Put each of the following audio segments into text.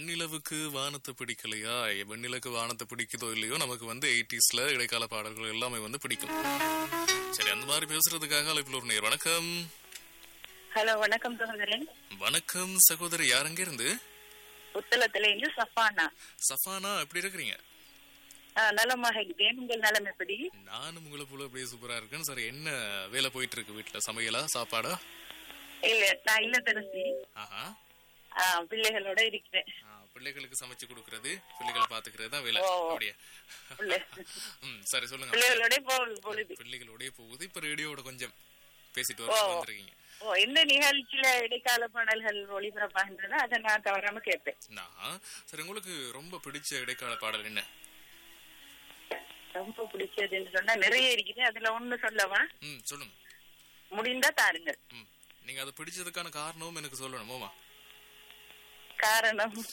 வெண்ணிலவுக்கு வானத்தை பிடிக்கலையா வெண்ணிலவுக்கு வானத்தை பிடிக்குதோ இல்லையோ நமக்கு வந்து எயிட்டிஸ்ல இடைக்கால பாடல்கள் எல்லாமே வந்து பிடிக்கும் சரி அந்த மாதிரி பேசுறதுக்காக அழைப்பில் ஒரு நேர் வணக்கம் ஹலோ வணக்கம் சகோதரன் வணக்கம் சகோதரி யாருங்க இருந்து புத்தளத்துல இருந்து சஃபானா சஃபானா எப்படி இருக்கிறீங்க ஆ, நலமாக இருக்கிறேன் உங்கள் நலம் எப்படி நானும் உங்களை போல அப்படியே சூப்பரா இருக்கேன் சரி என்ன வேலை போயிட்டு இருக்கு வீட்டுல சமையலா சாப்பாடா இல்ல நான் இல்ல தெரிசி ஆஹா பிள்ளைகளோட இருக்கிறேன் ஆ, பிள்ளைகளுக்கு சமைச்சு கொடுக்கறது பிள்ளைகளை பாத்துக்கிறது தான் வேலை ஓ. அப்படியே பிள்ளை ம் சரி சொல்லுங்க பிள்ளைகளோட போல் பொழுது பிள்ளைகளோடய போகுது இப்ப ரேடியோவோட கொஞ்சம் பேசிட்டு ஓ. வர வந்திருக்கீங்க ஓ இந்த நிகழ்ச்சியில இடைக்கால பாடல்கள் ஒளிபரப்பாகின்றன அதை நான் தவறாம கேட்பேன் நான் சரி உங்களுக்கு ரொம்ப பிடிச்ச இடைக்கால பாடல் என்ன ரொம்ப பிடிச்சதுன்னு சொன்னா நிறைய இருக்குது அதுல ஒண்ணு சொல்லவா ம் சொல்லுங்க முடிந்தா தாருங்கள் ம் நீங்க அதை பிடிச்சதுக்கான காரணமும் எனக்கு சொல்லணுமோமா காரணம்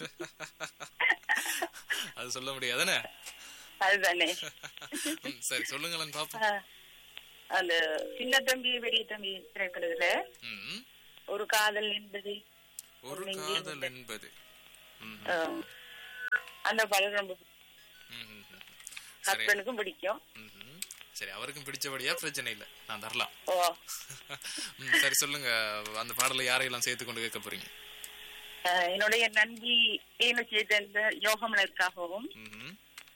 அது சொல்ல முடியாதானே அதுதானே ம், சரி சொல்லுங்களேன் பாப்போம் ஆ, அந்த சின்ன தம்பி பெரிய தம்பி திரைப்படத்துல ம் ஒரு காதல் என்பது ஒரு காதல் என்பது ம் ஆ, அந்த பாடல் ரொம்ப ம், ம், ம். சரி ஹஸ்பண்டுக்கும் பிடிக்கும் ம், ம். சரி அவருக்கும் பிடிச்சபடியா பிரச்சனை இல்ல நான் தரலாம் ஓ ம், சரி சொல்லுங்க அந்த பாடலை யாரையெல்லாம் சேர்த்து கொண்டு கேட்க போறீங்க ஆ, என்னுடைய நன்றி ஏனு சேர்ந்த யோகமலருக்காகவும் ம்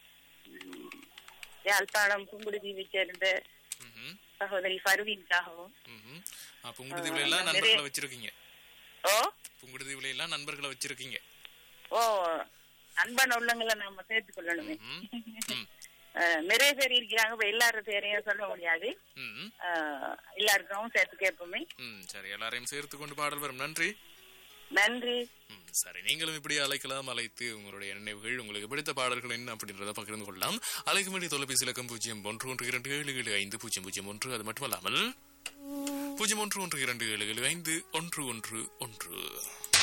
யாழ்ப்பாணம் புங்குடுதீவை சேர்ந்த ம் சகோதரி ஃபருவின்காகவும் ம் புங்குடுதீவுல எல்லாம் நண்பர்களை வச்சிருக்கீங்க ஓ புங்குடுதீவுல எல்லாம் நண்பர்களை வச்சிருக்கீங்க ஓ அன்பான உள்ளங்களை நாம சேர்த்துக் கொள்ளணுமே ம் ம் ஆ, நிறைய பேர் இருக்கிறாங்க இப்ப எல்லாரும் பேரையும் சொல்ல முடியாது ம் ஆ, எல்லாருக்கும் சேர்த்து கேட்போமே ம் சரி எல்லாரையும் சேர்த்து கொண்டு பாடல் வரும் நன்றி நன்றி ம், சரி நீங்களும் இப்படி அழைக்கலாம் அழைத்து உங்களுடைய நினைவுகள் உங்களுக்கு பிடித்த பாடல்கள் என்ன அப்படின்றத பகிர்ந்து கொள்ளலாம் அழைக்க வேண்டிய தொலைபேசி இலக்கம் பூஜ்ஜியம் ஒன்று ஒன்று இரண்டு ஏழு ஏழு ஐந்து பூஜ்ஜியம் பூஜ்ஜியம் ஒன்று அது மட்டுமல்லாமல் பூஜ்ஜியம் ஒன்று ஒன்று இரண்டு ஏழு ஏழு ஐந்து ஒன்று ஒன்று ஒன்று